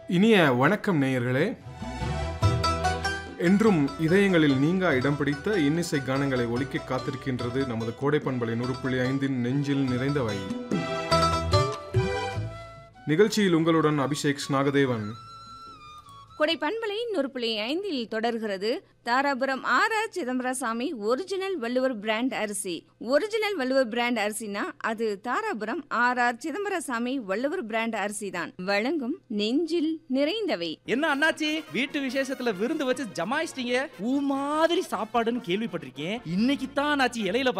இனிய வணக்கம் நேயர்களே என்றும் இதயங்களில் நீங்கா இடம் பிடித்த இன்னிசை கானங்களை ஒலிக்க காத்திருக்கின்றது நமது கோடை பண்பலை நூறு புள்ளி ஐந்தின் நெஞ்சில் நிறைந்தவை நிகழ்ச்சியில் உங்களுடன் அபிஷேக் நாகதேவன் கொடை பண்பலை நூறு புள்ளி ஐந்தில் தொடர்கிறது Dharapuram R R Chidambaraswamy original Valluvar brand அரிசி ஒரிஜினல் வள்ளுவர் பிராண்ட் அரிசினா அது Dharapuram R R Chidambaraswamy Valluvar brand அரிசி தான் வழங்கும் நெஞ்சில் நிறைந்தவை என்ன அண்ணாச்சி வீட்டு விசேஷத்துல விருந்து வச்சு ஜமாயிச்சிட்டீங்க ஊ மாதிரி சாப்பாடுன்னு கேள்விப்பட்டிருக்கேன் இன்னைக்கு தான் அண்ணாச்சி இலையில